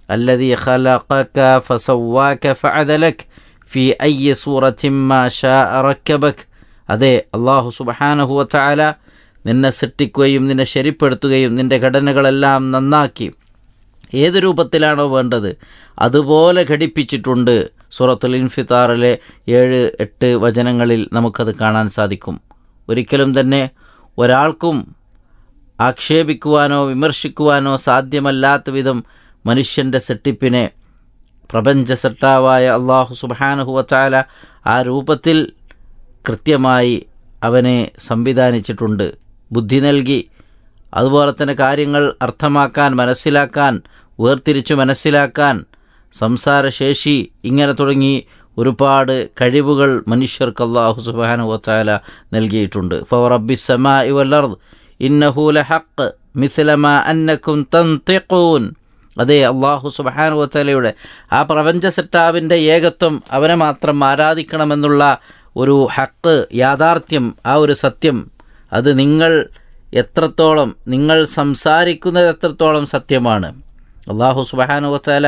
الذي خلقك فسواك فعدلك في أي صورة ما شاء ركبك അതെ അള്ളാഹു സുബഹാനഹു വതആല നിന്നെ സൃഷ്ടിക്കുകയും നിന്നെ ശരിപ്പെടുത്തുകയും നിന്റെ ഘടനകളെല്ലാം നന്നാക്കി ഏത് രൂപത്തിലാണോ വേണ്ടത് അതുപോലെ ഘടിപ്പിച്ചിട്ടുണ്ട് സൂറത്തുൽ ഇൻഫിത്താറിലെ ഏഴ് എട്ട് വചനങ്ങളിൽ നമുക്കത് കാണാൻ സാധിക്കും ഒരിക്കലും തന്നെ ഒരാൾക്കും ആക്ഷേപിക്കുവാനോ വിമർശിക്കുവാനോ സാധ്യമല്ലാത്ത വിധം മനുഷ്യൻ്റെ സെട്ടിപ്പിനെ പ്രപഞ്ച സട്ടാവായ അള്ളാഹു സുബാനുഹുവച്ചാല ആ രൂപത്തിൽ കൃത്യമായി അവനെ സംവിധാനിച്ചിട്ടുണ്ട് ബുദ്ധി നൽകി അതുപോലെ തന്നെ കാര്യങ്ങൾ അർത്ഥമാക്കാൻ മനസ്സിലാക്കാൻ വേർതിരിച്ചു മനസ്സിലാക്കാൻ സംസാരശേഷി ഇങ്ങനെ തുടങ്ങി ഒരുപാട് കഴിവുകൾ മനുഷ്യർക്ക് അള്ളാഹു സുബാനു വത്താല നൽകിയിട്ടുണ്ട് ഫവർ റബ്ബി സമാ ഇവല്ലർദ് ഇന്നഹൂല ഹക്ക് മിഥിലമ അന്നക്കും തന്തിഖൂൻ അതെ അള്ളാഹു സുബാനു വത്താലയുടെ ആ പ്രപഞ്ച സെട്ടാവിൻ്റെ ഏകത്വം അവനെ മാത്രം ആരാധിക്കണമെന്നുള്ള ഒരു ഹക്ക് യാഥാർത്ഥ്യം ആ ഒരു സത്യം അത് നിങ്ങൾ എത്രത്തോളം നിങ്ങൾ സംസാരിക്കുന്നത് എത്രത്തോളം സത്യമാണ് അള്ളാഹു സുബാനു വത്താല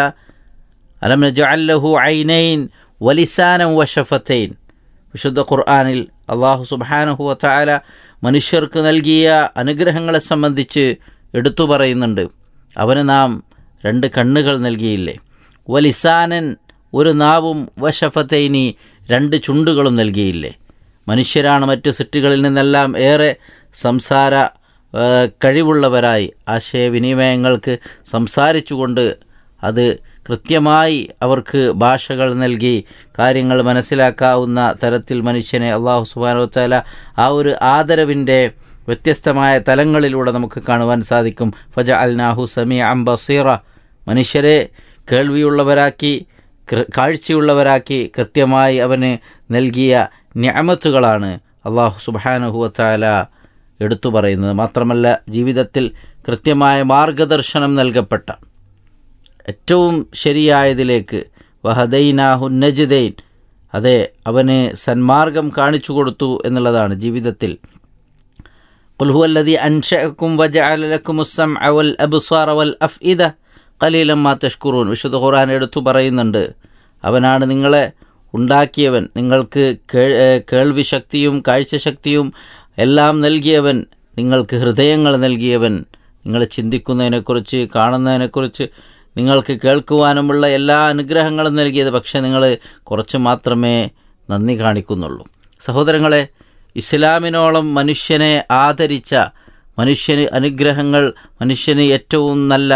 അലം നജഅല്ലഹു ഐനൈൻ വലിസാനം വഷഫത്തൈൻ വിശുദ്ധ ഖുർആാനിൽ അള്ളാഹു സുബാനഹു വത്താല മനുഷ്യർക്ക് നൽകിയ അനുഗ്രഹങ്ങളെ സംബന്ധിച്ച് എടുത്തു പറയുന്നുണ്ട് അവന് നാം രണ്ട് കണ്ണുകൾ നൽകിയില്ലേ വലിസാനൻ ഒരു നാവും വഷഫത്തൈനി രണ്ട് ചുണ്ടുകളും നൽകിയില്ലേ മനുഷ്യരാണ് മറ്റു സിറ്റുകളിൽ നിന്നെല്ലാം ഏറെ സംസാര കഴിവുള്ളവരായി ആശയവിനിമയങ്ങൾക്ക് സംസാരിച്ചുകൊണ്ട് അത് കൃത്യമായി അവർക്ക് ഭാഷകൾ നൽകി കാര്യങ്ങൾ മനസ്സിലാക്കാവുന്ന തരത്തിൽ മനുഷ്യനെ അള്ളാഹു സുബാനോത്താല ആ ഒരു ആദരവിൻ്റെ വ്യത്യസ്തമായ തലങ്ങളിലൂടെ നമുക്ക് കാണുവാൻ സാധിക്കും ഫജ അൽ നാഹു സമി അം ബസീറ മനുഷ്യരെ കേൾവിയുള്ളവരാക്കി കാഴ്ചയുള്ളവരാക്കി കൃത്യമായി അവന് നൽകിയ ഞാമത്തുകളാണ് അള്ളാഹു സുബാനുഹുവത്താല എടുത്തു പറയുന്നത് മാത്രമല്ല ജീവിതത്തിൽ കൃത്യമായ മാർഗദർശനം നൽകപ്പെട്ട ഏറ്റവും ശരിയായതിലേക്ക് വഹദൈനാഹു നജിദൈൻ അതെ അവന് സന്മാർഗം കാണിച്ചു കൊടുത്തു എന്നുള്ളതാണ് ജീവിതത്തിൽ കുൽഹുവല്ലതി അൻഷക്കും വജ അലലക്കുമുസം അവൽ അബുസാർ അവൽ അഫ് ഇദ കലീലമ്മ തഷ്കുറൂൻ വിശുദ്ധ ഖുർആൻ എടുത്തു പറയുന്നുണ്ട് അവനാണ് നിങ്ങളെ ഉണ്ടാക്കിയവൻ നിങ്ങൾക്ക് കേൾവി ശക്തിയും കാഴ്ചശക്തിയും എല്ലാം നൽകിയവൻ നിങ്ങൾക്ക് ഹൃദയങ്ങൾ നൽകിയവൻ നിങ്ങൾ ചിന്തിക്കുന്നതിനെക്കുറിച്ച് കാണുന്നതിനെക്കുറിച്ച് നിങ്ങൾക്ക് കേൾക്കുവാനുമുള്ള എല്ലാ അനുഗ്രഹങ്ങളും നൽകിയത് പക്ഷേ നിങ്ങൾ കുറച്ച് മാത്രമേ നന്ദി കാണിക്കുന്നുള്ളൂ സഹോദരങ്ങളെ ഇസ്ലാമിനോളം മനുഷ്യനെ ആദരിച്ച മനുഷ്യന് അനുഗ്രഹങ്ങൾ മനുഷ്യന് ഏറ്റവും നല്ല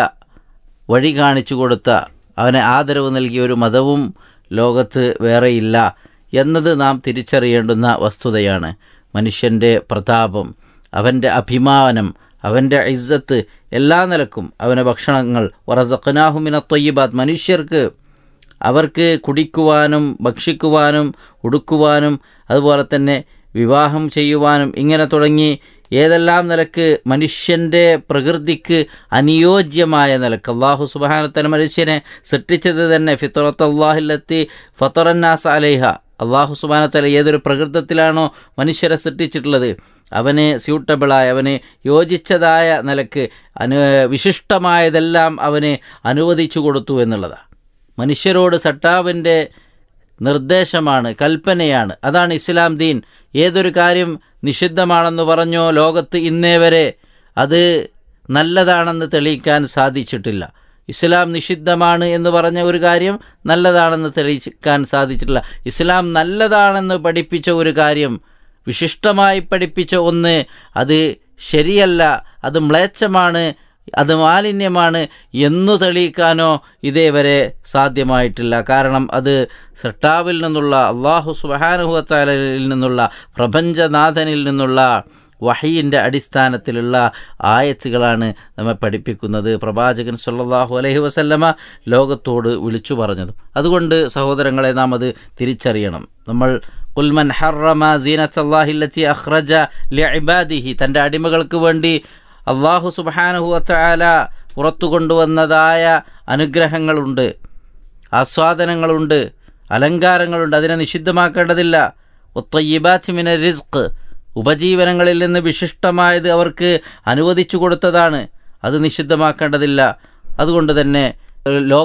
വഴി കാണിച്ചു കൊടുത്ത അവനെ ആദരവ് നൽകിയ ഒരു മതവും ലോകത്ത് വേറെയില്ല എന്നത് നാം തിരിച്ചറിയേണ്ടുന്ന വസ്തുതയാണ് മനുഷ്യൻ്റെ പ്രതാപം അവൻ്റെ അഭിമാനം അവൻ്റെ ഇസ്സത്ത് എല്ലാ നിലക്കും അവൻ്റെ ഭക്ഷണങ്ങൾ വറസഖനാഹുമിന തൊയ്യബാദ് മനുഷ്യർക്ക് അവർക്ക് കുടിക്കുവാനും ഭക്ഷിക്കുവാനും ഉടുക്കുവാനും അതുപോലെ തന്നെ വിവാഹം ചെയ്യുവാനും ഇങ്ങനെ തുടങ്ങി ഏതെല്ലാം നിലക്ക് മനുഷ്യൻ്റെ പ്രകൃതിക്ക് അനുയോജ്യമായ നിലക്ക് അള്ളാഹു സുബാനത്തല മനുഷ്യനെ സൃഷ്ടിച്ചത് തന്നെ ഫിത്തറത്ത് അള്ളാഹിലെത്തി ഫത്തറന്നാസ് അലൈഹ അള്ളാഹു സുബാനത്തല ഏതൊരു പ്രകൃതത്തിലാണോ മനുഷ്യരെ സൃഷ്ടിച്ചിട്ടുള്ളത് അവന് സ്യൂട്ടബിളായ അവന് യോജിച്ചതായ നിലക്ക് അനു വിശിഷ്ടമായതെല്ലാം അവന് അനുവദിച്ചു കൊടുത്തു എന്നുള്ളതാണ് മനുഷ്യരോട് സട്ടാവിൻ്റെ നിർദ്ദേശമാണ് കൽപ്പനയാണ് അതാണ് ഇസ്ലാം ദീൻ ഏതൊരു കാര്യം നിഷിദ്ധമാണെന്ന് പറഞ്ഞോ ലോകത്ത് ഇന്നേ വരെ അത് നല്ലതാണെന്ന് തെളിയിക്കാൻ സാധിച്ചിട്ടില്ല ഇസ്ലാം നിഷിദ്ധമാണ് എന്ന് പറഞ്ഞ ഒരു കാര്യം നല്ലതാണെന്ന് തെളിയിക്കാൻ സാധിച്ചിട്ടില്ല ഇസ്ലാം നല്ലതാണെന്ന് പഠിപ്പിച്ച ഒരു കാര്യം വിശിഷ്ടമായി പഠിപ്പിച്ച ഒന്ന് അത് ശരിയല്ല അത് മ്ലേച്ഛമാണ് അത് മാലിന്യമാണ് എന്നു തെളിയിക്കാനോ ഇതേവരെ സാധ്യമായിട്ടില്ല കാരണം അത് സട്ടാവിൽ നിന്നുള്ള അള്ളാഹു സുബാനുഹുവച്ചാലിൽ നിന്നുള്ള പ്രപഞ്ചനാഥനിൽ നിന്നുള്ള വഹീൻ്റെ അടിസ്ഥാനത്തിലുള്ള ആയത്തുകളാണ് നമ്മെ പഠിപ്പിക്കുന്നത് പ്രവാചകൻ സല്ലാഹു അലൈഹി വസല്ലമ ലോകത്തോട് വിളിച്ചു പറഞ്ഞതും അതുകൊണ്ട് സഹോദരങ്ങളെ നാം അത് തിരിച്ചറിയണം നമ്മൾ കുൽമൻ ഹറമ സീനത്തല്ലാഹില്ലത്തി അഖ്റജ ലിഇബാദിഹി തൻ്റെ അടിമകൾക്ക് വേണ്ടി അള്ളാഹു സുബാനഹു വച്ചാല പുറത്തു കൊണ്ടുവന്നതായ അനുഗ്രഹങ്ങളുണ്ട് ആസ്വാദനങ്ങളുണ്ട് അലങ്കാരങ്ങളുണ്ട് അതിനെ നിഷിദ്ധമാക്കേണ്ടതില്ല ഒത്തയ്യബാച്ചിമിന റിസ്ക് ഉപജീവനങ്ങളിൽ നിന്ന് വിശിഷ്ടമായത് അവർക്ക് അനുവദിച്ചു കൊടുത്തതാണ് അത് നിഷിദ്ധമാക്കേണ്ടതില്ല അതുകൊണ്ട് തന്നെ